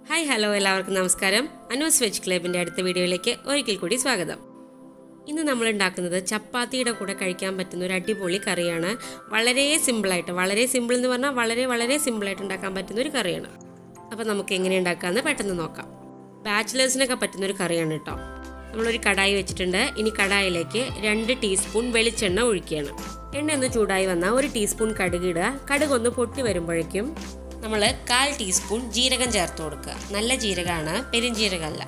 hi hello എല്ലാവർക്കും നമസ്കാരം Anu's veg ക്ലബിൻ്റെ അടുത്ത വീഡിയോയിലേക്ക് ഒരിക്കൽ കൂടി സ്വാഗതം ഇന്ന് നമ്മൾ ഉണ്ടാക്കുന്നത് ചപ്പാത്തിയുടെ കൂടെ കഴിക്കാൻ പറ്റുന്ന ഒരു അടിപൊളി കറിയാണ് വളരെ സിമ്പിളായിട്ട് വളരെ സിമ്പിൾ എന്ന് പറഞ്ഞാൽ വളരെ വളരെ സിമ്പിളായിട്ട് ഉണ്ടാക്കാൻ പറ്റുന്ന ഒരു കറിയാണ് അപ്പോൾ നമുക്ക് എങ്ങനെ ഉണ്ടാക്കാമെന്ന് പെട്ടെന്ന് നോക്കാം ബാച്ചിലേഴ്സിനൊക്കെ പറ്റുന്ന ഒരു കറിയാണ് കേട്ടോ നമ്മളൊരു കടായി വെച്ചിട്ടുണ്ട് ഇനി കടായിലേക്ക് രണ്ട് ടീസ്പൂൺ വെളിച്ചെണ്ണ ഒഴിക്കുകയാണ് എണ്ണ ഒന്ന് ചൂടായി വന്നാൽ ഒരു ടീസ്പൂൺ കടുക് ഇടുക കടുക് ഒന്ന് പൊട്ടി വരുമ്പോഴേക്കും നമ്മൾ കാൽ ടീസ്പൂൺ ജീരകം ചേർത്ത് കൊടുക്കുക നല്ല ജീരകമാണ് പെരുംജീരകമല്ല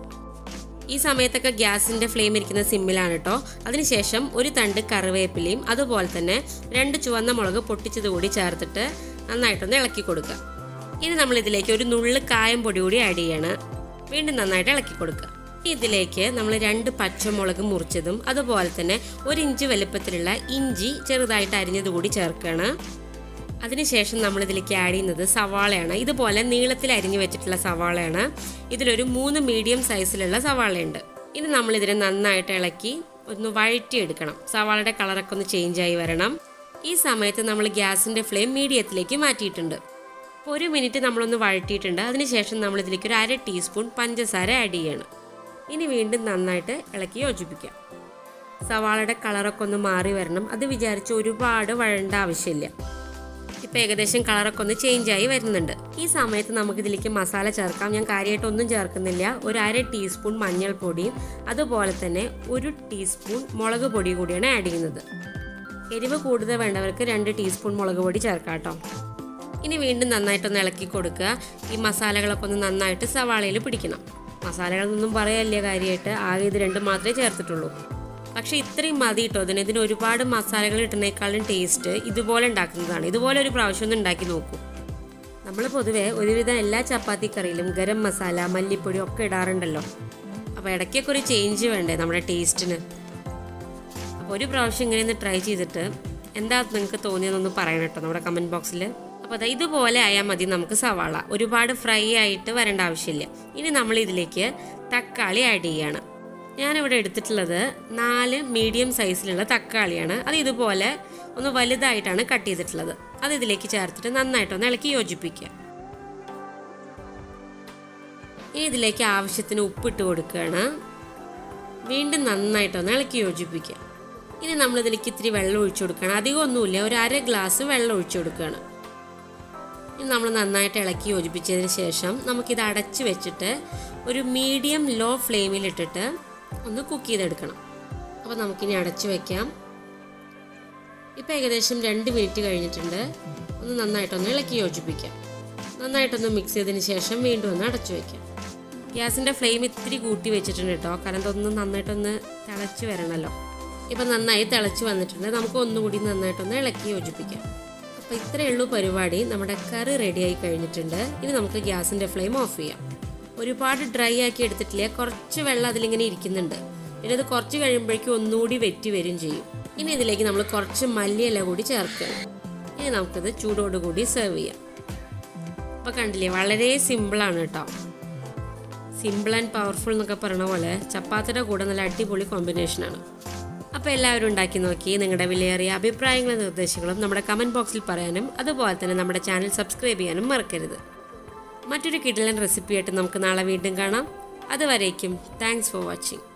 ഈ സമയത്തൊക്കെ ഗ്യാസിൻ്റെ ഫ്ലെയിം ഇരിക്കുന്ന സിമ്മിലാണ് കേട്ടോ അതിനുശേഷം ഒരു തണ്ട് കറിവേപ്പിലയും അതുപോലെ തന്നെ രണ്ട് ചുവന്ന മുളക് പൊട്ടിച്ചത് കൂടി ചേർത്തിട്ട് നന്നായിട്ടൊന്ന് ഇളക്കി കൊടുക്കുക ഇനി നമ്മൾ ഇതിലേക്ക് ഒരു നുള്ള് കായം പൊടി കൂടി ആഡ് ചെയ്യണം വീണ്ടും നന്നായിട്ട് ഇളക്കി കൊടുക്കുക ഇതിലേക്ക് നമ്മൾ രണ്ട് പച്ചമുളക് മുറിച്ചതും അതുപോലെ തന്നെ ഒരു ഇഞ്ച് വലുപ്പത്തിലുള്ള ഇഞ്ചി ചെറുതായിട്ട് അരിഞ്ഞത് കൂടി ചേർക്കുകയാണ് അതിനുശേഷം നമ്മൾ ഇതിലേക്ക് ആഡ് ചെയ്യുന്നത് സവാളയാണ് ഇതുപോലെ നീളത്തിൽ അരിഞ്ഞു വെച്ചിട്ടുള്ള സവാളയാണ് ഇതിലൊരു മൂന്ന് മീഡിയം സൈസിലുള്ള സവാളയുണ്ട് ഇനി നമ്മൾ ഇതിനെ നന്നായിട്ട് ഇളക്കി ഒന്ന് വഴറ്റിയെടുക്കണം സവാളയുടെ കളറൊക്കെ ഒന്ന് ചേഞ്ച് ആയി വരണം ഈ സമയത്ത് നമ്മൾ ഗ്യാസിൻ്റെ ഫ്ലെയിം മീഡിയത്തിലേക്ക് മാറ്റിയിട്ടുണ്ട് അപ്പോൾ ഒരു മിനിറ്റ് നമ്മളൊന്ന് വഴറ്റിയിട്ടുണ്ട് അതിനുശേഷം നമ്മൾ ഇതിലേക്ക് ഒരു അര ടീസ്പൂൺ പഞ്ചസാര ആഡ് ചെയ്യണം ഇനി വീണ്ടും നന്നായിട്ട് ഇളക്കി യോജിപ്പിക്കാം സവാളയുടെ കളറൊക്കെ ഒന്ന് മാറി വരണം അത് വിചാരിച്ച് ഒരുപാട് വഴണ്ട ആവശ്യമില്ല ഇപ്പം ഏകദേശം കളറൊക്കെ ഒന്ന് ചേഞ്ച് ആയി വരുന്നുണ്ട് ഈ സമയത്ത് നമുക്ക് ഇതിലേക്ക് മസാല ചേർക്കാം ഞാൻ കാര്യമായിട്ടൊന്നും ചേർക്കുന്നില്ല ഒരു അര ടീസ്പൂൺ മഞ്ഞൾപ്പൊടിയും അതുപോലെ തന്നെ ഒരു ടീസ്പൂൺ മുളക് പൊടി കൂടിയാണ് ആഡ് ചെയ്യുന്നത് എരിവ് കൂടുതൽ വേണ്ടവർക്ക് രണ്ട് ടീസ്പൂൺ മുളക് പൊടി ചേർക്കാം കേട്ടോ ഇനി വീണ്ടും നന്നായിട്ടൊന്ന് ഇളക്കി കൊടുക്കുക ഈ മസാലകളൊക്കെ ഒന്ന് നന്നായിട്ട് സവാളയിൽ പിടിക്കണം മസാലകളൊന്നും പറയല്ല കാര്യമായിട്ട് ആകെ ഇത് രണ്ടും മാത്രമേ ചേർത്തിട്ടുള്ളൂ പക്ഷെ ഇത്രയും മതി കേട്ടോ അതിന് ഇതിന് ഒരുപാട് മസാലകൾ ഇട്ടുന്നേക്കാളും ടേസ്റ്റ് ഇതുപോലെ ഉണ്ടാക്കുന്നതാണ് ഇതുപോലെ ഒരു പ്രാവശ്യം ഒന്ന് ഉണ്ടാക്കി നോക്കൂ നമ്മൾ പൊതുവേ ഒരുവിധം എല്ലാ ചപ്പാത്തി കറിയിലും ഗരം മസാല മല്ലിപ്പൊടി ഒക്കെ ഇടാറുണ്ടല്ലോ അപ്പോൾ ഇടയ്ക്കൊക്കെ ഒരു ചേഞ്ച് വേണ്ടേ നമ്മുടെ ടേസ്റ്റിന് അപ്പോൾ ഒരു പ്രാവശ്യം ഇങ്ങനെ ഒന്ന് ട്രൈ ചെയ്തിട്ട് എന്താ നിങ്ങൾക്ക് തോന്നിയതെന്നൊന്ന് പറയണം കേട്ടോ നമ്മുടെ കമൻറ്റ് ബോക്സിൽ അപ്പോൾ അതാ ഇതുപോലെ ആയാൽ മതി നമുക്ക് സവാള ഒരുപാട് ഫ്രൈ ആയിട്ട് വരേണ്ട ആവശ്യമില്ല ഇനി നമ്മൾ ഇതിലേക്ക് തക്കാളി ആഡ് ചെയ്യാണ് ഞാനിവിടെ എടുത്തിട്ടുള്ളത് നാല് മീഡിയം സൈസിലുള്ള തക്കാളിയാണ് അത് ഇതുപോലെ ഒന്ന് വലുതായിട്ടാണ് കട്ട് ചെയ്തിട്ടുള്ളത് അത് ഇതിലേക്ക് ചേർത്തിട്ട് നന്നായിട്ടൊന്ന് ഇളക്കി യോജിപ്പിക്കുക ഇനി ഇതിലേക്ക് ആവശ്യത്തിന് ഉപ്പിട്ട് കൊടുക്കുകയാണ് വീണ്ടും നന്നായിട്ടൊന്ന് ഇളക്കി യോജിപ്പിക്കുക ഇനി നമ്മൾ ഇതിലേക്ക് ഇത്തിരി വെള്ളം ഒഴിച്ചു കൊടുക്കണം അധികം ഒന്നുമില്ല ഒരു അര ഗ്ലാസ് വെള്ളം ഒഴിച്ചു കൊടുക്കുകയാണ് ഇനി നമ്മൾ നന്നായിട്ട് ഇളക്കി യോജിപ്പിച്ചതിന് ശേഷം നമുക്കിത് അടച്ച് വെച്ചിട്ട് ഒരു മീഡിയം ലോ ഫ്ലെയിമിലിട്ടിട്ട് ഒന്ന് കുക്ക് ചെയ്തെടുക്കണം അപ്പോൾ നമുക്കിനി അടച്ചു വയ്ക്കാം ഇപ്പോൾ ഏകദേശം രണ്ട് മിനിറ്റ് കഴിഞ്ഞിട്ടുണ്ട് ഒന്ന് നന്നായിട്ടൊന്ന് ഇളക്കി യോജിപ്പിക്കാം നന്നായിട്ടൊന്ന് മിക്സ് ചെയ്തതിന് ശേഷം വീണ്ടും ഒന്ന് അടച്ചു വയ്ക്കാം ഗ്യാസിൻ്റെ ഫ്ലെയിം ഇത്തിരി കൂട്ടി വെച്ചിട്ടുണ്ട് കേട്ടോ കാരണം ഇതൊന്ന് നന്നായിട്ടൊന്ന് തിളച്ച് വരണമല്ലോ ഇപ്പം നന്നായി തിളച്ച് വന്നിട്ടുണ്ട് നമുക്ക് ഒന്നുകൂടി നന്നായിട്ടൊന്ന് ഇളക്കി യോജിപ്പിക്കാം അപ്പോൾ ഇത്രയേ ഉള്ളൂ പരിപാടി നമ്മുടെ കറി റെഡിയായി കഴിഞ്ഞിട്ടുണ്ട് ഇനി നമുക്ക് ഗ്യാസിൻ്റെ ഫ്ലെയിം ഓഫ് ചെയ്യാം ഒരുപാട് ഡ്രൈ ആക്കി എടുത്തിട്ടില്ല കുറച്ച് വെള്ളം അതിലിങ്ങനെ ഇരിക്കുന്നുണ്ട് പിന്നെ ഇത് കുറച്ച് കഴിയുമ്പോഴേക്കും ഒന്നുകൂടി വെറ്റി വരും ചെയ്യും ഇനി ഇതിലേക്ക് നമ്മൾ കുറച്ച് മല്ലിയില കൂടി ചേർക്കണം ഇനി നമുക്കിത് ചൂടോടുകൂടി സെർവ് ചെയ്യാം അപ്പോൾ കണ്ടില്ലേ വളരെ സിമ്പിളാണ് കേട്ടോ സിമ്പിൾ ആൻഡ് പവർഫുൾ എന്നൊക്കെ പറഞ്ഞ പോലെ ചപ്പാത്തിയുടെ കൂടെ നല്ല അടിപൊളി കോമ്പിനേഷനാണ് അപ്പോൾ എല്ലാവരും ഉണ്ടാക്കി നോക്കി നിങ്ങളുടെ വിലയേറിയ അഭിപ്രായങ്ങളും നിർദ്ദേശങ്ങളും നമ്മുടെ കമൻറ്റ് ബോക്സിൽ പറയാനും അതുപോലെ തന്നെ നമ്മുടെ ചാനൽ സബ്സ്ക്രൈബ് ചെയ്യാനും മറക്കരുത് മറ്റൊരു കിടിലൻ റെസിപ്പിയായിട്ട് നമുക്ക് നാളെ വീണ്ടും കാണാം അതുവരേക്കും താങ്ക്സ് ഫോർ വാച്ചിങ്